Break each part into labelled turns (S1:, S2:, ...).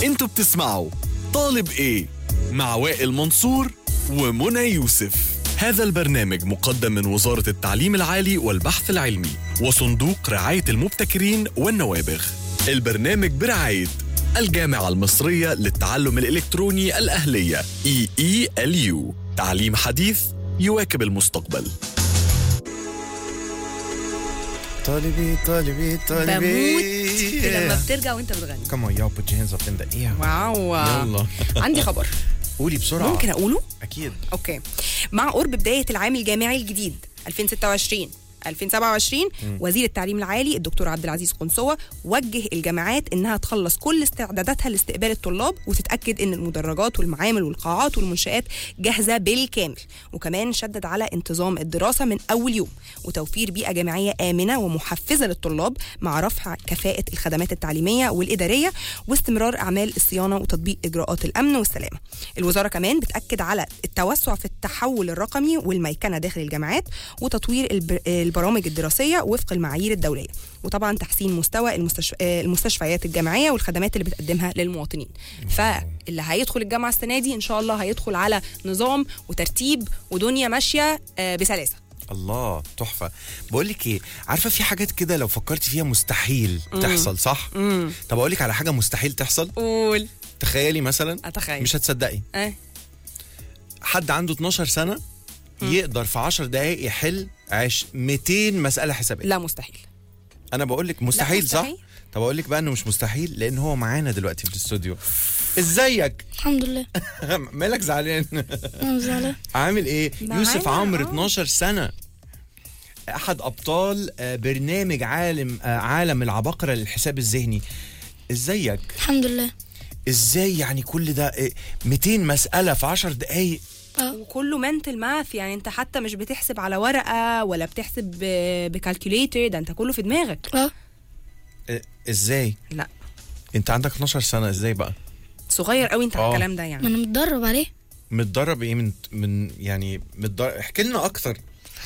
S1: انتوا بتسمعوا طالب ايه مع وائل منصور ومنى يوسف هذا البرنامج مقدم من وزارة التعليم العالي والبحث العلمي وصندوق رعاية المبتكرين والنوابغ البرنامج برعاية الجامعة المصرية للتعلم الإلكتروني الأهلية EELU تعليم حديث يواكب المستقبل
S2: طالبي طالبي طالبي
S3: بموت لما بترجع وانت بتغني
S2: Come on y'all put your hands up in the air
S3: واو
S2: يلا
S3: عندي خبر
S2: قولي بسرعة
S3: ممكن اقوله
S2: أكيد
S3: اوكي مع قرب بدايه العام الجامعي الجديد 2026 2027 وزير التعليم العالي الدكتور عبد العزيز قنصوه وجه الجامعات انها تخلص كل استعداداتها لاستقبال الطلاب وتتاكد ان المدرجات والمعامل والقاعات والمنشات جاهزه بالكامل وكمان شدد على انتظام الدراسه من اول يوم وتوفير بيئه جامعيه امنه ومحفزه للطلاب مع رفع كفاءه الخدمات التعليميه والاداريه واستمرار اعمال الصيانه وتطبيق اجراءات الامن والسلامه الوزاره كمان بتاكد على التوسع في التحول الرقمي والميكنه داخل الجامعات وتطوير الب- البرامج الدراسيه وفق المعايير الدوليه وطبعا تحسين مستوى المستشف... آه، المستشفيات الجامعيه والخدمات اللي بتقدمها للمواطنين فاللي هيدخل الجامعه السنه دي ان شاء الله هيدخل على نظام وترتيب ودنيا ماشيه آه، بسلاسه
S2: الله تحفة بقول لك ايه عارفة في حاجات كده لو فكرت فيها مستحيل تحصل صح؟ طب اقول لك على حاجة مستحيل تحصل
S3: قول
S2: تخيلي مثلا
S3: اتخيل
S2: مش هتصدقي
S3: آه.
S2: حد عنده 12 سنة يقدر في 10 دقايق يحل عش 200 مسألة حسابية
S3: لا مستحيل
S2: انا بقول لك مستحيل,
S3: مستحيل.
S2: صح؟ طب اقول لك بقى انه مش مستحيل لان هو معانا دلوقتي في الاستوديو ازيك
S4: الحمد لله
S2: مالك زعلان
S4: انا زعلان
S2: عامل ايه
S3: معانا،
S2: يوسف عمرو
S3: آه.
S2: 12 سنه احد ابطال آه، برنامج عالم آه، عالم العباقره للحساب الذهني ازيك
S4: الحمد لله
S2: ازاي يعني كل ده إيه، 200 مساله في 10 دقايق
S3: وكله منتل ماث يعني انت حتى مش بتحسب على ورقه ولا بتحسب بكالكوليتر ده انت كله في دماغك
S4: اه
S2: إيه، ازاي
S3: لا
S2: انت عندك 12 سنه ازاي بقى
S3: صغير قوي انت على
S2: آه.
S3: الكلام ده
S4: ما
S3: يعني
S4: انا متدرب عليه
S2: متدرب ايه من من يعني متدرب احكي لنا اكتر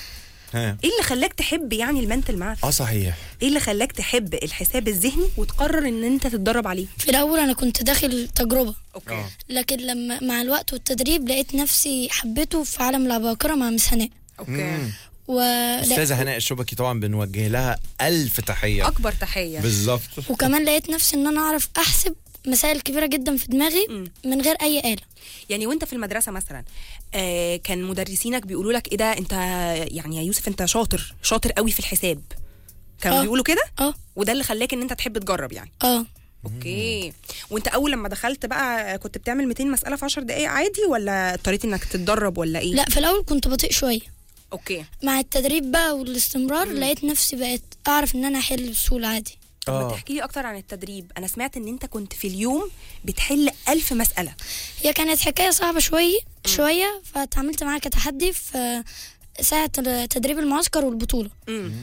S2: ها
S3: ايه اللي خلاك تحب يعني المنتل ماث
S2: اه صحيح
S3: ايه اللي خلاك تحب الحساب الذهني وتقرر ان انت تتدرب عليه
S4: في الاول انا كنت داخل تجربه
S3: اوكي
S2: اه
S4: لكن لما مع الوقت والتدريب لقيت نفسي حبيته في عالم العباقرة مع مس هناء
S3: اوكي
S2: مم.
S4: و...
S2: استاذه هناء الشبكي طبعا بنوجه لها الف تحيه
S3: اكبر تحيه
S2: بالظبط
S4: وكمان لقيت نفسي ان انا اعرف احسب مسائل كبيره جدا في دماغي
S3: مم.
S4: من غير اي آلة
S3: يعني وانت في المدرسه مثلا آه كان مدرسينك بيقولوا لك ايه ده انت يعني يا يوسف انت شاطر شاطر قوي في الحساب كانوا
S4: آه.
S3: بيقولوا كده
S4: اه
S3: وده اللي خلاك ان انت تحب تجرب يعني
S4: اه
S3: اوكي وانت اول لما دخلت بقى كنت بتعمل 200 مساله في 10 دقائق عادي ولا اضطريت انك تتدرب ولا ايه
S4: لا في الاول كنت بطيء شويه
S3: اوكي
S4: مع التدريب بقى والاستمرار لقيت نفسي بقيت اعرف ان انا احل بسهوله عادي
S3: طب ما
S2: آه.
S3: تحكي لي اكتر عن التدريب انا سمعت ان انت كنت في اليوم بتحل ألف مساله
S4: هي كانت حكايه صعبه شويه شويه فتعاملت معاها كتحدي في ساعه تدريب المعسكر والبطوله
S3: امم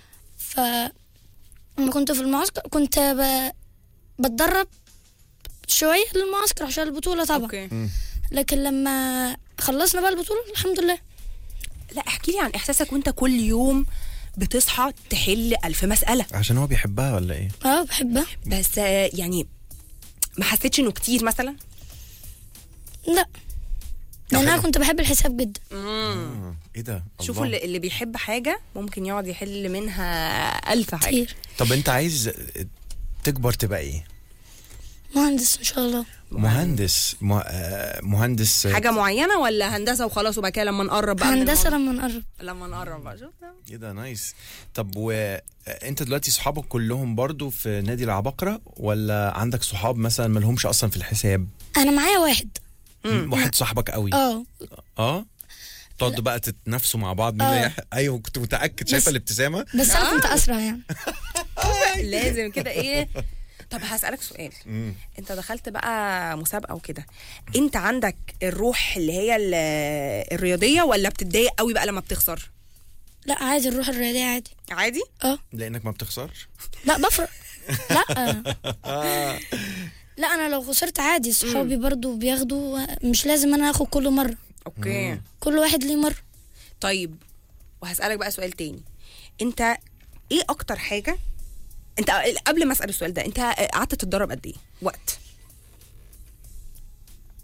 S4: ف لما كنت في المعسكر كنت ب... بتدرب شويه للمعسكر عشان البطوله طبعا
S3: اوكي
S4: لكن لما خلصنا بقى البطوله الحمد لله
S3: لا احكي لي عن احساسك وانت كل يوم بتصحى تحل ألف مساله
S2: عشان هو بيحبها ولا ايه
S4: اه بحبها
S3: بس آه، يعني ما حسيتش انه كتير مثلا
S4: لا لان انا
S2: حلو.
S4: كنت بحب الحساب جدا
S2: آه، ايه ده
S3: شوفوا
S2: الله.
S3: اللي, اللي بيحب حاجه ممكن يقعد يحل منها ألف حاجه
S4: كتير
S2: طب انت عايز تكبر تبقى ايه
S4: مهندس ان شاء الله
S2: مهندس مه... آه، مهندس آه،
S3: حاجه معينه ولا هندسه وخلاص وبعد كده لما نقرب بقى من
S4: هندسه
S3: الموضوع؟
S4: لما نقرب
S3: لما نقرب بقى شوف ده.
S2: ايه ده نايس طب وانت دلوقتي صحابك كلهم برضو في نادي العباقرة ولا عندك صحاب مثلا ما لهمش اصلا في الحساب
S4: انا معايا واحد
S2: واحد صاحبك قوي
S4: اه
S2: اه تقعدوا بقى تتنافسوا مع بعض مين
S4: آه.
S2: اللي يح- ايوه كنت متاكد شايفه
S4: بس-
S2: الابتسامه
S4: بس انا كنت اسرع يعني
S3: لازم كده ايه طب هسألك سؤال
S2: مم.
S3: انت دخلت بقى مسابقة وكده انت عندك الروح اللي هي ال- الرياضية ولا بتتضايق قوي بقى لما بتخسر
S4: لا عادي نروح الرياضيه عادي
S3: عادي
S4: اه
S2: لانك ما بتخسرش
S4: لا بفرق لا لا انا لو خسرت عادي صحابي برضو بياخدوا مش لازم انا اخد كل مره
S3: اوكي
S4: كل واحد ليه مره
S3: طيب وهسألك بقى سؤال تاني انت ايه اكتر حاجة انت قبل ما اسأل السؤال ده انت قعدت تتدرب قد ايه وقت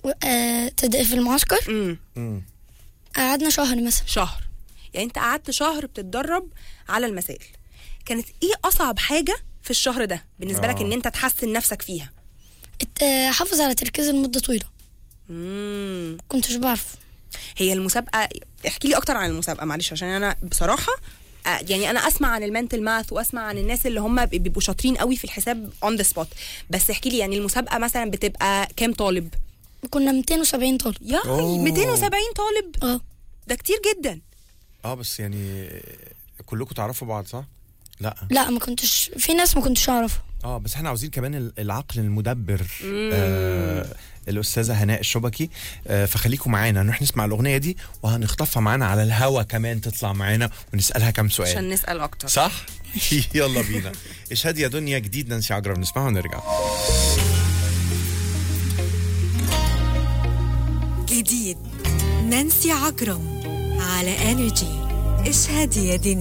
S4: و- آه، تد- في المعسكر
S3: امم
S2: مم.
S4: قعدنا شهر مثلا
S3: شهر يعني انت قعدت شهر بتتدرب على المسائل كانت ايه اصعب حاجه في الشهر ده بالنسبه لك
S2: آه.
S3: ان انت تحسن نفسك فيها
S4: ات- آه، حافظ على تركيز لمدة طويلة
S3: امم
S4: كنتش بعرف
S3: هي المسابقه احكي لي اكتر عن المسابقه معلش عشان انا بصراحه آه، يعني انا اسمع عن المنتل ماث واسمع عن الناس اللي هم بيبقوا شاطرين قوي في الحساب اون ذا سبوت بس احكي لي يعني المسابقه مثلا بتبقى كام طالب
S4: كنا 270 طالب
S3: يا
S2: أوه.
S3: 270 طالب
S4: اه
S3: ده كتير جدا
S2: اه بس يعني كلكم تعرفوا بعض صح؟ لا
S4: لا ما كنتش في ناس ما كنتش اعرفها
S2: اه بس احنا عاوزين كمان ال- العقل المدبر آه الاستاذه هناء الشبكي آه فخليكم معانا نروح نسمع الاغنيه دي وهنخطفها معانا على الهوا كمان تطلع معانا ونسالها كام سؤال
S3: عشان نسال اكتر
S2: صح؟ يلا بينا اشهد يا دنيا جديد نانسي عجرم نسمعه ونرجع
S5: جديد نانسي عجرم على انرجي اشهد يا دنيا